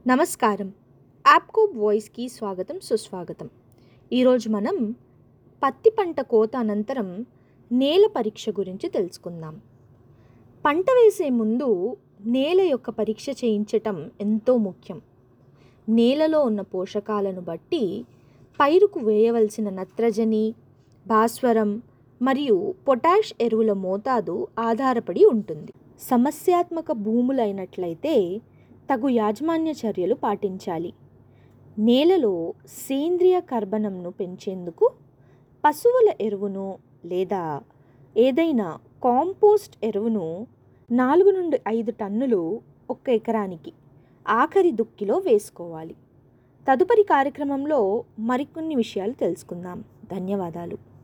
నమస్కారం యాప్కో వాయిస్కి స్వాగతం సుస్వాగతం ఈరోజు మనం పత్తి పంట కోత అనంతరం నేల పరీక్ష గురించి తెలుసుకుందాం పంట వేసే ముందు నేల యొక్క పరీక్ష చేయించటం ఎంతో ముఖ్యం నేలలో ఉన్న పోషకాలను బట్టి పైరుకు వేయవలసిన నత్రజని భాస్వరం మరియు పొటాష్ ఎరువుల మోతాదు ఆధారపడి ఉంటుంది సమస్యాత్మక భూములైనట్లయితే తగు యాజమాన్య చర్యలు పాటించాలి నేలలో సేంద్రియ కర్బనంను పెంచేందుకు పశువుల ఎరువును లేదా ఏదైనా కాంపోస్ట్ ఎరువును నాలుగు నుండి ఐదు టన్నులు ఒక్క ఎకరానికి ఆఖరి దుక్కిలో వేసుకోవాలి తదుపరి కార్యక్రమంలో మరికొన్ని విషయాలు తెలుసుకుందాం ధన్యవాదాలు